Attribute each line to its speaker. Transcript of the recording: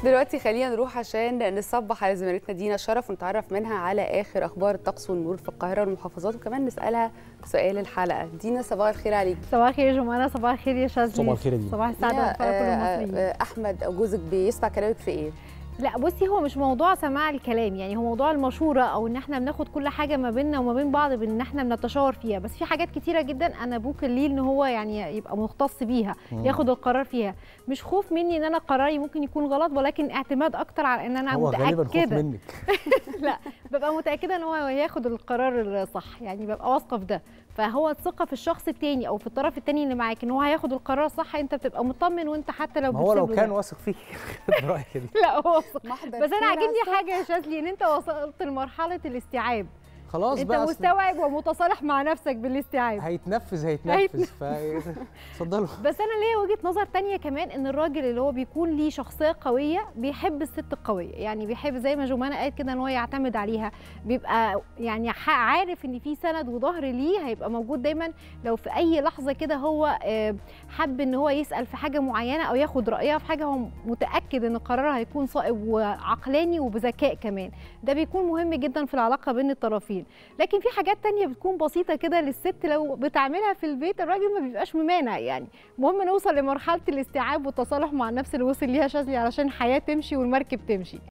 Speaker 1: دلوقتي خلينا نروح عشان نصبح على زميلتنا دينا شرف ونتعرف منها على اخر اخبار الطقس والمرور في القاهره والمحافظات وكمان نسالها سؤال الحلقه دينا صباح الخير عليك
Speaker 2: صباح الخير يا جمانة صباح الخير يا شاذلي
Speaker 3: صباح الخير يا دينا.
Speaker 2: صباح السعادة
Speaker 1: يا،
Speaker 2: والفرح كل
Speaker 1: آه،
Speaker 2: المصريين
Speaker 1: آه، احمد او جوزك بيسمع كلامك في ايه
Speaker 2: لا بصي هو مش موضوع سماع الكلام يعني هو موضوع المشورة او ان احنا بناخد كل حاجة ما بيننا وما بين بعض بان احنا بنتشاور فيها بس في حاجات كتيرة جدا انا بوكل ليه ان هو يعني يبقى مختص بيها
Speaker 3: مم.
Speaker 2: ياخد القرار فيها مش خوف مني ان انا قراري ممكن يكون غلط ولكن اعتماد اكتر على ان انا
Speaker 3: هو غالبا خوف
Speaker 2: متأكدة
Speaker 3: منك
Speaker 2: لا ببقى متاكده ان هو ياخد القرار الصح يعني ببقى واثقه في ده فهو الثقه في الشخص التاني او في الطرف التاني اللي معاك ان هو هياخد القرار الصح انت بتبقى مطمن وانت حتى لو
Speaker 3: ما هو لو
Speaker 2: بتسيب له
Speaker 3: كان
Speaker 2: ده.
Speaker 3: واثق فيك رايك كده
Speaker 2: لا هو واثق
Speaker 1: محضر
Speaker 2: بس
Speaker 1: خير
Speaker 2: انا
Speaker 1: على
Speaker 2: عاجبني
Speaker 1: الصبح.
Speaker 2: حاجه يا شاذلي ان انت وصلت لمرحله الاستيعاب
Speaker 3: خلاص
Speaker 2: انت
Speaker 3: بقى أصل
Speaker 2: مستوعب ومتصالح مع نفسك بالاستيعاب
Speaker 3: هيتنفذ هيتنفذ ف اتفضلوا
Speaker 2: بس انا ليا وجهه نظر تانية كمان ان الراجل اللي هو بيكون ليه شخصيه قويه بيحب الست القويه يعني بيحب زي ما جمانه قالت كده ان هو يعتمد عليها بيبقى يعني ح- عارف ان في سند وظهر ليه هيبقى موجود دايما لو في اي لحظه كده هو آه، حب ان هو يسال في حاجه معينه او ياخد رايها في حاجه هو متاكد ان قرارها هيكون صائب وعقلاني وبذكاء كمان ده بيكون مهم جدا في العلاقه بين الطرفين لكن في حاجات تانية بتكون بسيطة كده للست لو بتعملها في البيت الراجل ما بيبقاش ممانع يعني المهم نوصل لمرحلة الاستيعاب والتصالح مع النفس اللي وصل ليها شاذلي علشان الحياة تمشي والمركب تمشي